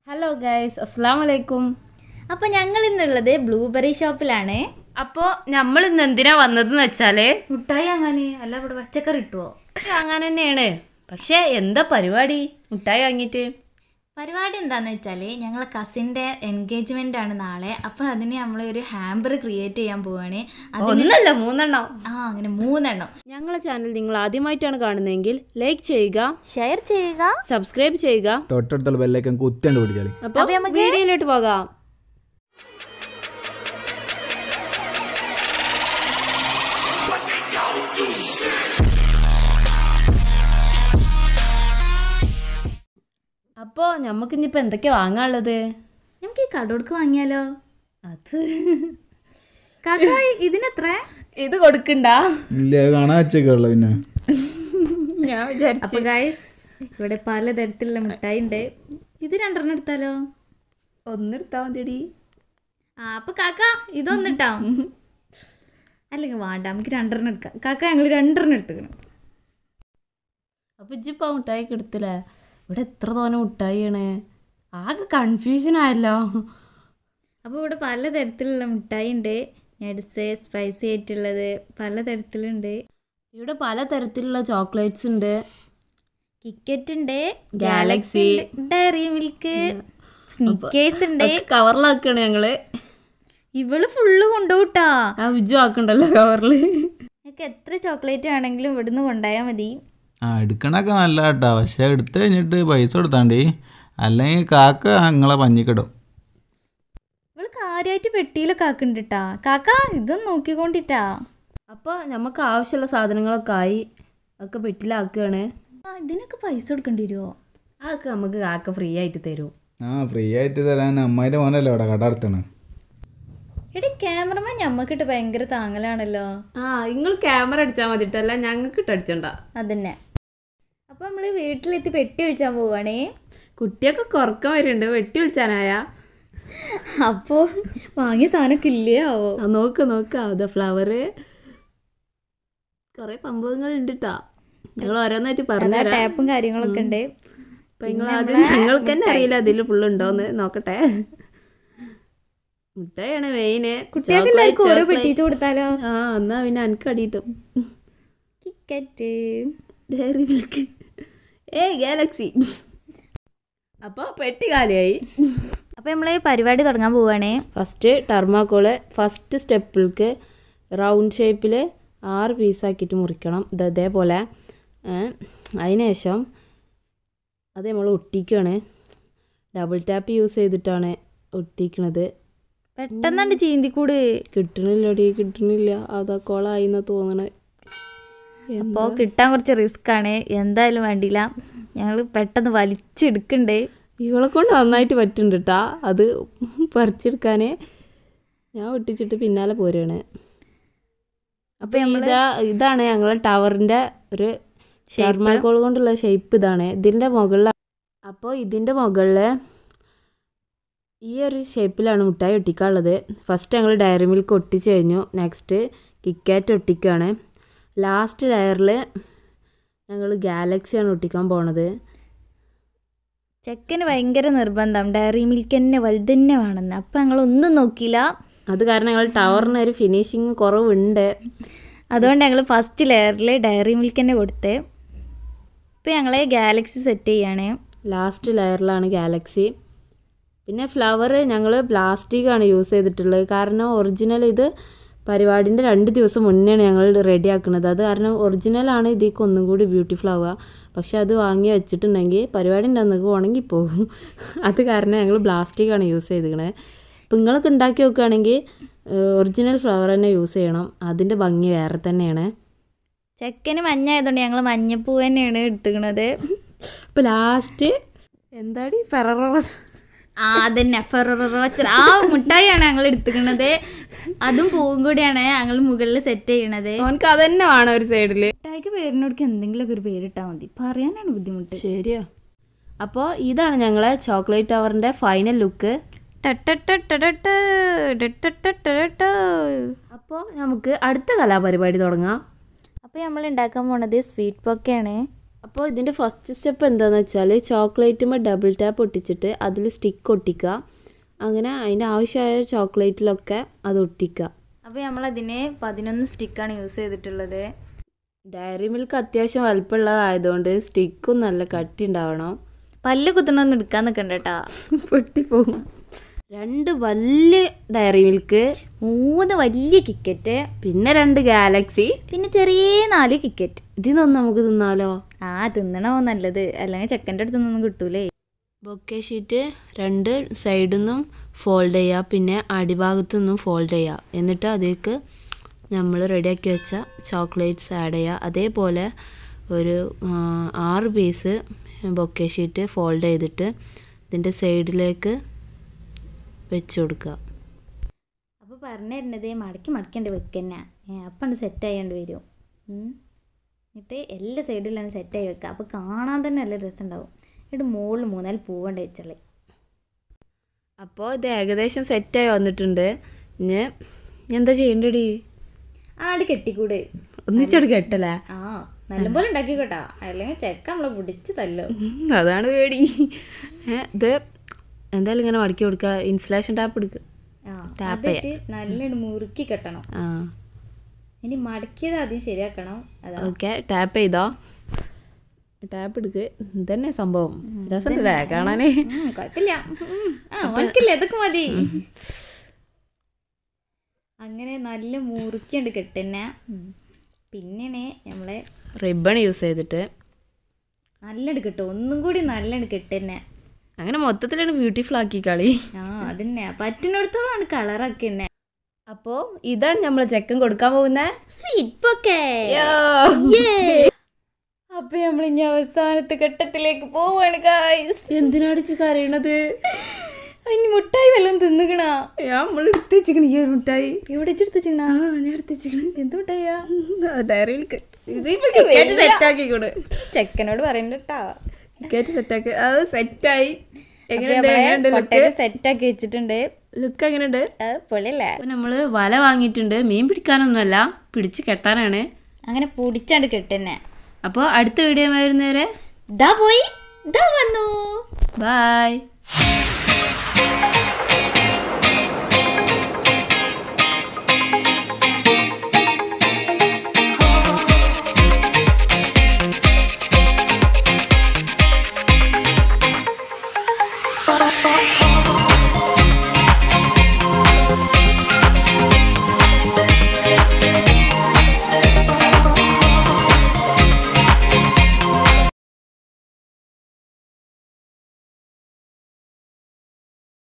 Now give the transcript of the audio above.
Hello guys അസ്സാം വലൈക്കും അപ്പൊ ഞങ്ങൾ ഇന്നുള്ളത് ബ്ലൂബെറി ഷോപ്പിലാണ് അപ്പോൾ നമ്മൾ ഇന്ന് എന്തിനാ വന്നതെന്ന് വെച്ചാല് മുട്ടായി വാങ്ങാന് അല്ല ഇവിടെ പച്ചക്കറി ഇട്ടുവോ വാങ്ങാൻ തന്നെയാണ് പക്ഷെ എന്താ പരിപാടി മുട്ടായി വാങ്ങിയിട്ട് പരിപാടി എന്താന്ന് വെച്ചാല് ഞങ്ങളെ കസിന്റെ എൻഗേജ്മെന്റ് ആണ് നാളെ അപ്പൊ അതിന് നമ്മൾ ഒരു ഹാമ്പർ ക്രിയേറ്റ് ചെയ്യാൻ പോവാണ് അത് ഒന്നല്ല മൂന്നെണ്ണം ആ അങ്ങനെ മൂന്നെണ്ണം ഞങ്ങളെ ചാനൽ നിങ്ങൾ ആദ്യമായിട്ടാണ് കാണുന്നതെങ്കിൽ ലൈക്ക് ചെയ്യുക ഷെയർ ചെയ്യുക സബ്സ്ക്രൈബ് ചെയ്യുക തൊട്ടടുത്തുള്ള ബെല്ലേക്ക് കുത്തിണ്ട് പിടിച്ചാളി അപ്പോൾ വീഡിയോയിലോട്ട് പോകാം അപ്പോൾ നമുക്കിനിപ്പോൾ എന്തൊക്കെയാ വാങ്ങാനുള്ളത് നമുക്ക് ഈ കടോടുക്ക് വാങ്ങിയാലോ അത് കാക്ക ഇതിനെത്ര ഇത് കൊടുക്കണ്ട ഇല്ല അത് കാണാൻ വെച്ചേക്കുള്ള പിന്നെ ഞാൻ വിചാരിച്ചു അപ്പൊ ഗൈസ് ഇവിടെ പലതരത്തിലുള്ള മിഠായി ഉണ്ട് ഇത് രണ്ടെണ്ണം എടുത്താലോ ഒന്നെടുത്താ മതിയടി ആ അപ്പൊ കാക്ക ഇതൊന്നിട്ടാ അല്ലെങ്കിൽ വേണ്ട നമുക്ക് രണ്ടെണ്ണം എടുക്കാം കാക്ക ഞങ്ങൾ രണ്ടെണ്ണം എടുത്തുക്കണം അപ്പൊ ഇജ്ജിപ്പോ മുട്ടായി എടുത്തില്ലേ ഇവിടെ എത്ര തോനെ മുട്ടായിയാണ് ആകെ കൺഫ്യൂഷൻ ആയല്ലോ അപ്പോൾ ഇവിടെ പലതരത്തിലുള്ള മിഠായി ഉണ്ട് നട്സ് സ്പൈസി ആയിട്ടുള്ളത് പലതരത്തിലുണ്ട് ഇവിടെ പലതരത്തിലുള്ള ചോക്ലേറ്റ്സ് ഉണ്ട് കിക്കറ്റ് ഉണ്ട് Galaxy. ഡയറി മിൽക്ക് സ്നിക്കേഴ്സ് ഉണ്ട് കവറിലാക്കാണ് ഞങ്ങള് ഇവള് ഫുള്ള് കൊണ്ടുപോട്ടാ ആ വിജു ആക്കണ്ടല്ലോ കവറില് നിങ്ങൾക്ക് എത്ര ചോക്ലേറ്റ് ആണെങ്കിലും ഇവിടുന്ന് കൊണ്ടുപോയാൽ മതി ആ എടുക്കണൊക്കെ നല്ല കേട്ടാ പക്ഷെ എടുത്തു കഴിഞ്ഞിട്ട് പൈസ കൊടുത്താണ്ടി അല്ലെങ്കിൽ കാക്ക നിങ്ങളെ പഞ്ഞിക്കിടും ഇവള് കാര്യമായിട്ട് പെട്ടിയിലൊക്കെ ആക്കുന്നുണ്ട് ട്ടാ കാക്ക ഇതൊന്നും നോക്കിക്കൊണ്ടിട്ടാ അപ്പോൾ നമുക്ക് ആവശ്യമുള്ള സാധനങ്ങളൊക്കെ ആയി ഒക്കെ പെട്ടിലാക്കുകയാണ് ആ ഇതിനൊക്കെ പൈസ കൊടുക്കേണ്ടി വരുമോ അതൊക്കെ നമുക്ക് കാക്ക ഫ്രീ ആയിട്ട് തരും ആ ഫ്രീ ആയിട്ട് തരാൻ അമ്മായിൻ്റെ മോനല്ലേ ഇവിടെ കട അടുത്താണ് എടി ക്യാമറമാൻ ഞമ്മക്കിട്ട് ഭയങ്കര താങ്ങലാണല്ലോ ആ നിങ്ങൾ ക്യാമറ അടിച്ചാൽ മതിട്ടല്ല ഞങ്ങൾക്ക് ഇട്ടടിച്ചണ്ട അതന്നെ അപ്പോൾ നമ്മൾ വീട്ടിലെത്തി പെട്ടി വിളിച്ചാൻ പോവുകയാണേ കുട്ടിയൊക്കെ കുറക്കം വരുന്നുണ്ട് വെട്ടി വിളിച്ചാനായ അപ്പോൾ വാങ്ങിയ സാധനമൊക്കെ ഇല്ലേ ആവോ ആ നോക്ക് നോക്ക് അത് ഫ്ലവറ് കുറേ സംഭവങ്ങൾ ഉണ്ട് കേട്ടോ ഞങ്ങൾ ഓരോന്നായിട്ട് അതാ പറഞ്ഞുതരാം ടാപ്പും കാര്യങ്ങളൊക്കെ ഉണ്ട് അപ്പൊ നിങ്ങൾ പിന്നെ ആദ്യം നമ്മളെ ഞങ്ങൾക്ക് തന്നെ മുട്ടായി. അറിയില്ല അതിൽ ഫുള്ളുണ്ടോന്ന് നോക്കട്ടെ മുട്ടായാണ് മെയിന് കുട്ടികൾക്ക് എല്ലാവർക്കും ഓരോ പെട്ടിച്ച് കൊടുത്താലോ ആ എന്നാ പിന്നെ എനിക്ക് അടിയിട്ടും കിക്കറ്റ് ഡയറി മിൽക്ക് ഏ ഗാലക്സി അപ്പോൾ പെട്ടി കാലിയായി അപ്പോൾ നമ്മൾ പരിപാടി തുടങ്ങാൻ പോവുകയാണേ ഫസ്റ്റ് ടർമാക്കോള് ഫസ്റ്റ് സ്റ്റെപ്പിലേക്ക് റൗണ്ട് ഷേപ്പിൽ ആറ് പീസാക്കിയിട്ട് മുറിക്കണം ഇത് ഇതേപോലെ അതിന് ശേഷം അത് നമ്മൾ ഒട്ടിക്കുകയാണ് ഡബിൾ ടാപ്പ് യൂസ് ചെയ്തിട്ടാണ് ഒട്ടിക്കണത് പെട്ടെന്നുണ്ട് ചീന്തിക്കൂട് കിട്ടണില്ലടി കിട്ടണില്ല അതാ കോളായി എന്നാ തോന്നണേ അപ്പോൾ കിട്ടാൻ കുറച്ച് റിസ്ക് ആണ് എന്തായാലും വേണ്ടിയില്ല ഞങ്ങൾ പെട്ടെന്ന് വലിച്ചെടുക്കണ്ടേ ഇവളെ കൊണ്ട് നന്നായിട്ട് പറ്റുന്നുണ്ട് കേട്ടാ അത് പറിച്ചെടുക്കാൻ ഞാൻ ഒട്ടിച്ചിട്ട് പിന്നാലെ പോരുകയാണ് അപ്പോൾ ഇതാ ഇതാണ് ഞങ്ങളെ ടവറിൻ്റെ ഒരു ഷർമാക്കോൾ കൊണ്ടുള്ള ഷേപ്പ് ഇതാണ് ഇതിൻ്റെ മുകളിൽ അപ്പോൾ ഇതിൻ്റെ മുകളിൽ ഈ ഒരു ഷേപ്പിലാണ് മുട്ടായി ഒട്ടിക്കാനുള്ളത് ഫസ്റ്റ് ഞങ്ങൾ ഡയറി മിൽക്ക് ഒട്ടിച്ച് കഴിഞ്ഞു നെക്സ്റ്റ് കിക്കാറ്റ് ഒട്ടിക്കുകയാണ് ലാസ്റ്റ് ലെയറിൽ ഞങ്ങൾ ഗാലക്സിയാണ് ഒട്ടിക്കാൻ പോണത് ചെക്കന് ഭയങ്കര നിർബന്ധം ഡയറി മിൽക്ക് തന്നെ വലുത് തന്നെ വേണമെന്ന് അപ്പം ഞങ്ങളൊന്നും നോക്കിയില്ല അത് കാരണം ഞങ്ങൾ ടവറിന് ഒരു ഫിനിഷിങ് കുറവുണ്ട് അതുകൊണ്ട് ഞങ്ങൾ ഫസ്റ്റ് ലെയറിൽ ഡയറി മിൽക്ക് തന്നെ കൊടുത്തേ ഇപ്പം ഞങ്ങൾ ഗാലക്സി സെറ്റ് ചെയ്യാണ് ലാസ്റ്റ് ലെയറിലാണ് ഗാലക്സി പിന്നെ ഫ്ലവർ ഞങ്ങൾ പ്ലാസ്റ്റിക് ആണ് യൂസ് ചെയ്തിട്ടുള്ളത് കാരണം ഒറിജിനൽ ഇത് പരിപാടിൻ്റെ രണ്ട് ദിവസം മുന്നെയാണ് ഞങ്ങൾ റെഡി ആക്കുന്നത് അത് കാരണം ഒറിജിനലാണ് ഇതിലേക്ക് ഒന്നും കൂടി ബ്യൂട്ടിഫുൾ ആവുക പക്ഷെ അത് വാങ്ങി വെച്ചിട്ടുണ്ടെങ്കിൽ പരിപാടിൻ്റെ അന്നൊക്കെ ഉണങ്ങി പോകും അത് കാരണം ഞങ്ങൾ പ്ലാസ്റ്റിക് ആണ് യൂസ് ചെയ്തിരിക്കണത് ഇപ്പം നിങ്ങളൊക്കെ ഉണ്ടാക്കി നോക്കുകയാണെങ്കിൽ ഒറിജിനൽ ഫ്ലവർ തന്നെ യൂസ് ചെയ്യണം അതിൻ്റെ ഭംഗി വേറെ തന്നെയാണ് ചെക്കന് മഞ്ഞ ആയതുകൊണ്ട് ഞങ്ങൾ മഞ്ഞപ്പൂ തന്നെയാണ് എടുത്തുക്കണത് അപ്പോൾ ലാസ്റ്റ് എന്താടി ഫെററോസ് ആ അതന്നെ ഫെറോച്ച ആ മുട്ടായിയാണ് ഞങ്ങൾ എടുത്തുക്കണത് അതും പൂവും കൂടിയാണ് ഞങ്ങൾ മുകളിൽ സെറ്റ് ചെയ്യണത് അവനക്ക് അതന്നെ വേണം ഒരു സൈഡിൽ മുട്ടായിക്ക് പേരിനോടക്ക് എന്തെങ്കിലുമൊക്കെ ഒരു പേരിട്ടാൽ മതി പറയാനാണ് ബുദ്ധിമുട്ട് ശരിയാ അപ്പോൾ ഇതാണ് ഞങ്ങളെ ചോക്ലേറ്റ് ടവറിൻ്റെ ഫൈനൽ ലുക്ക് അപ്പോൾ നമുക്ക് അടുത്ത കലാപരിപാടി തുടങ്ങാം അപ്പോൾ നമ്മൾ ഉണ്ടാക്കാൻ പോണത് സ്വീറ്റ് പൊക്കയാണ് അപ്പോൾ ഇതിൻ്റെ ഫസ്റ്റ് സ്റ്റെപ്പ് എന്താണെന്ന് വെച്ചാൽ ചോക്ലേറ്റുമ്പോൾ ഡബിൾ ടാപ്പ് ഒട്ടിച്ചിട്ട് അതിൽ സ്റ്റിക്ക് ഒട്ടിക്കുക അങ്ങനെ അതിൻ്റെ ആവശ്യമായ ചോക്ലേറ്റിലൊക്കെ അത് ഒട്ടിക്കുക അപ്പോൾ നമ്മളതിന് പതിനൊന്ന് സ്റ്റിക്കാണ് യൂസ് ചെയ്തിട്ടുള്ളത് ഡയറി മിൽക്ക് അത്യാവശ്യം വലുപ്പമുള്ളതായതുകൊണ്ട് സ്റ്റിക്കും നല്ല കട്ടി ഉണ്ടാവണം പല്ല് കുത്തണമൊന്നും എടുക്കാൻ നിൽക്കണ്ട കേട്ടാ പൊട്ടിപ്പോകും രണ്ട് വലിയ ഡയറി മിൽക്ക് മൂന്ന് വലിയ കിക്കറ്റ് പിന്നെ രണ്ട് ഗാലക്സി പിന്നെ ചെറിയ നാല് കിക്കറ്റ് ഇതിനൊന്നും നമുക്ക് തിന്നാലോ ആ തിന്നണോ നല്ലത് അല്ലെങ്കിൽ ചെക്കൻ്റെ അടുത്തൊന്നും കിട്ടൂലേ ബൊക്കെ ഷീറ്റ് രണ്ട് സൈഡിൽ നിന്നും ഫോൾഡ് ചെയ്യുക പിന്നെ അടിഭാഗത്തു നിന്നും ഫോൾഡ് ചെയ്യുക എന്നിട്ട് അതിലേക്ക് നമ്മൾ റെഡിയാക്കി വെച്ച ചോക്ലേറ്റ്സ് ആഡ് ചെയ്യുക അതേപോലെ ഒരു ആ, ആറ് പീസ് ബൊക്കെ ഷീറ്റ് ഫോൾഡ് ചെയ്തിട്ട് ഇതിൻ്റെ സൈഡിലേക്ക് വെച്ച് കൊടുക്കുക അപ്പോൾ പറഞ്ഞു തരുന്നത് മടക്കി മടക്കേണ്ടി വെക്കന്നെ അപ്പം സെറ്റ് ആയാണ്ട് വരും ഉം. എന്നിട്ട് എല്ലാ സൈഡിലാണ് സെറ്റായി വെക്കുക അപ്പോൾ കാണാൻ തന്നെ നല്ല രസമുണ്ടാവും എന്നിട്ട് മുകളിൽ മൂന്നാല് പൂവണ്ട് വെച്ചളേ അപ്പോൾ ഇത് ഏകദേശം സെറ്റായി വന്നിട്ടുണ്ട് ഇനി ഇനി എന്താ ചെയ്യേണ്ടടി ആട് കെട്ടിക്കൂട് ഒന്നിച്ചെടു കെട്ടല്ലേ ആ നല്ലപോലെ ഉണ്ടാക്കിക്കോട്ടാ അല്ലെങ്കിൽ ചെക്ക നമ്മളെ പിടിച്ച് തല്ലോ അതാണ് പേടി ഏ, ഇത് എന്തായാലും ഇങ്ങനെ മടക്കി കൊടുക്കുക ഇൻസുലേഷൻ ടാപ്പ് എടുക്കുക ആ ടാപ്പ് അതിട്ട് നല്ലോണം മുറുക്കി കെട്ടണം ആ ഇനി മടക്കിയത് ആദ്യം ശരിയാക്കണം അതാ ഓക്കെ ടാപ്പ് ചെയ്തോ ടാപ്പ് എടുക്ക് ഇതന്നെ സംഭവം രസമുണ്ടല്ലേ കാണാനേ ഉം, കുഴപ്പമില്ല ഉം. ആ ഓനക്കില്ല ഇതൊക്കെ മതി അങ്ങനെ നല്ല മുറുക്കിയുണ്ട് കെട്ടുന്നെ പിന്നെ നമ്മളെ റിബൺ യൂസ് ചെയ്തിട്ട് നല്ലണ്ട് കിട്ടും ഒന്നും കൂടി നല്ലണ്ട് കെട്ടുന്നെ അങ്ങനെ മൊത്തത്തിലാണ് ബ്യൂട്ടിഫുൾ ആക്കി കളി ആ അതന്നെ പറ്റിനടുത്തോളാണ് കളറൊക്കെ തന്നെ അപ്പോൾ ഇതാണ് നമ്മൾ ചെക്കൻ കൊടുക്കാൻ പോകുന്നത് സ്വീറ്റ് പൊക്കെ അപ്പൊ നമ്മൾ ഇനി അവസാനത്തെ ഘട്ടത്തിലേക്ക് പോവാണ് ഗായ്സ് എന്തിനാടിച്ച് കരയണത് ഇനി മുട്ടായി വല്ലതും തിന്നുകണ നമ്മൾ എടുത്ത് വെച്ചിക്കണ ഈ ഒരു മിഠായി എവിടെ വെച്ചെടുത്തിച്ചിണ്ണ ഞാൻ എടുത്ത് വെച്ചിക്കണ എന്ത് മുട്ടായിയാ ഡയറി സെറ്റ് ആക്കിക്കൂടെ ചെക്കനോട് പറയണ്ടട്ടാ ടിക്കറ്റ് സെറ്റാക്കി അത് സെറ്റായി എങ്ങനെയുണ്ട് എങ്ങനെയുണ്ട് കൊട്ടയിൽ സെറ്റാക്കി വെച്ചിട്ടുണ്ട് ലുക്ക് എങ്ങനെയുണ്ട് അത് പൊളിയല്ലേ അപ്പോൾ നമ്മൾ വല വാങ്ങിയിട്ടുണ്ട് മീൻ പിടിക്കാനൊന്നുമല്ല പിടിച്ച് കെട്ടാനാണ് അങ്ങനെ പൊടിച്ചാണ്ട് കെട്ടുന്നെ അപ്പോൾ അടുത്ത വീഡിയോ വരുന്നവരെ ദാ പോയി ദാ വന്നു ബായ് oh, oh, oh.